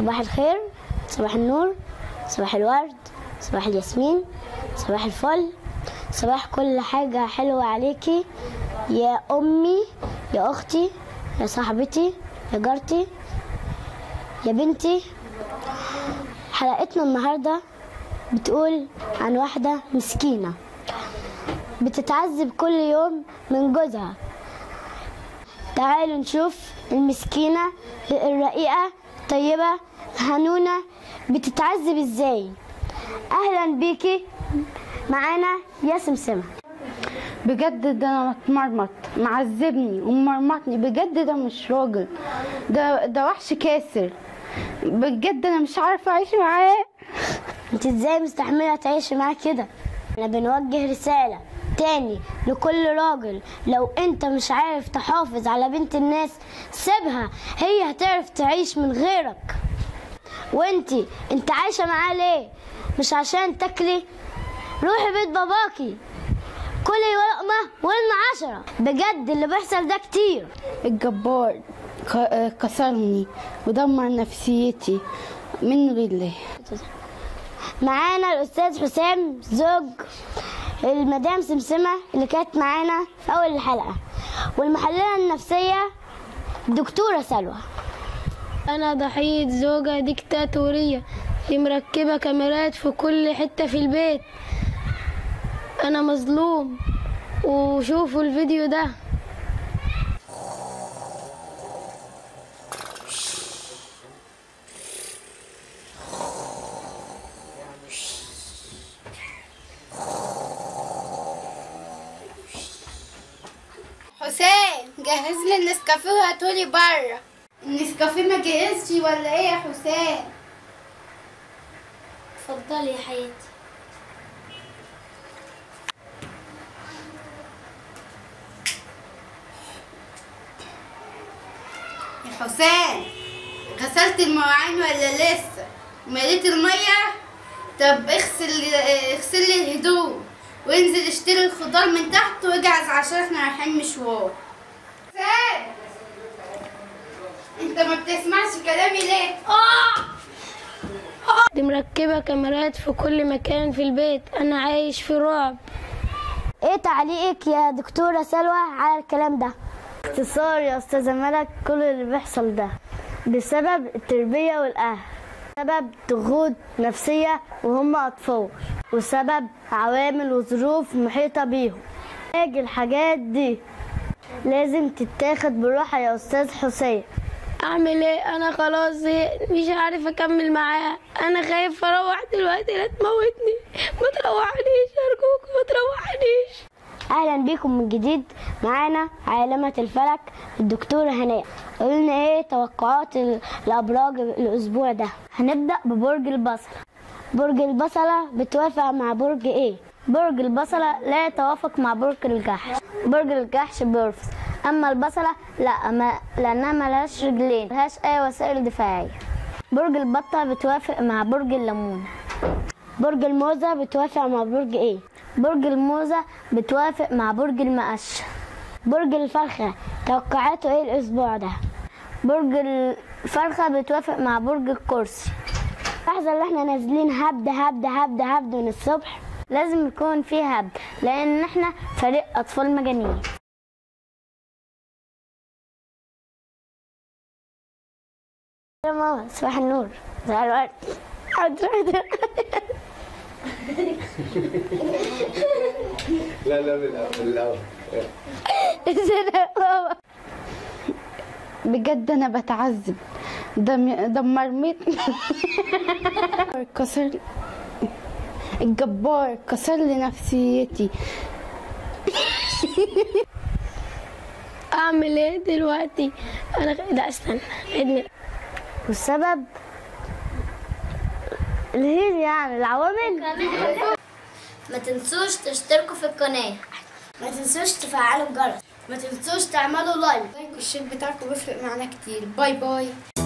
صباح الخير صباح النور صباح الورد صباح الياسمين صباح الفل صباح كل حاجة حلوة عليكي يا أمي يا أختي يا صاحبتي يا جارتي يا بنتي حلقتنا النهاردة بتقول عن واحدة مسكينة بتتعذب كل يوم من جوزها تعالوا نشوف المسكينة الرقيقة الطيبة هنونة بتتعذب ازاي اهلا بيكي معانا يا سمسمة بجد ده انا متمرمط معذبني ومرمطني بجد ده مش راجل ده ده وحش كاسر بجد انا مش عارفه اعيش معاه انت ازاي مستحملة تعيشي معاه كده احنا بنوجه رسالة تاني لكل راجل لو انت مش عارف تحافظ على بنت الناس سيبها هي هتعرف تعيش من غيرك وانتي انت عايشة معاه ليه مش عشان تاكلي روحي بيت باباكي كلي لقمة ولنا عشرة بجد اللي بيحصل ده كتير الجبار ك- كسرني ودمر نفسيتي منه لله معانا الاستاذ حسام زوج المدام سمسمة اللي كانت معانا في اول الحلقة والمحللة النفسية دكتورة سلوى أنا ضحية زوجة ديكتاتورية اللي مركبة كاميرات في كل حتة في البيت أنا مظلوم وشوفوا الفيديو ده حسين جهز لي النسكافيه وهاتولي بره النسكافيه ما جهزش ولا ايه يا حسين اتفضلي يا حياتي يا حسين غسلت المواعين ولا لسه مليت الميه طب اغسل اغسل لي الهدوم وانزل اشتري الخضار من تحت واجهز عشان احنا رايحين مشوار حسين انت ما بتسمعش كلامي ليه اه دي مركبة كاميرات في كل مكان في البيت أنا عايش في رعب ايه تعليقك يا دكتورة سلوى على الكلام ده اختصار يا استاذة ملك كل اللي بيحصل ده بسبب التربية والاهل سبب ضغوط نفسية وهم اطفال وسبب عوامل وظروف محيطة بيهم علاج الحاجات دي لازم تتاخد بالراحة يا استاذ حسين أعمل إيه أنا خلاص زهقت، مش عارف أكمل معاها أنا خايف أروح دلوقتي لا تموتني ما تروحنيش أرجوك ما تروحنيش اهلا بيكم من جديد معانا عالمة الفلك الدكتورة هناء قلنا ايه توقعات ال- الابراج الاسبوع ده هنبدأ ببرج البصلة برج البصلة بتوافق مع برج ايه برج البصلة لا يتوافق مع برج الجحش برج الجحش بيرفض اما البصلة لا ما لانها ملهاش رجلين ملهاش اي وسائل دفاعية برج البطة بتوافق مع برج الليمون برج الموزة بتوافق مع برج ايه؟ برج الموزة بتوافق مع برج المقش برج الفرخة توقعاته ايه الاسبوع ده؟ برج الفرخة بتوافق مع برج الكرسي اللحظة اللي احنا نازلين هبد هبد هبد هبد من الصبح لازم يكون فيه هبد لان احنا فريق اطفال مجانين يا ماما صباح النور صباح الورد لا لا بالاول بالاول بجد انا بتعذب دم دمرمتني كسر الجبار كسر لي نفسيتي أعمل إيه دلوقتي أنا خ- لا استنى عيدني والسبب الهيل يعني العوامل ما تنسوش تشتركوا في القناة ما تنسوش تفعلوا الجرس ما تنسوش تعملوا لايك لايك والشير بتاعكم بيفرق معانا كتير باي باي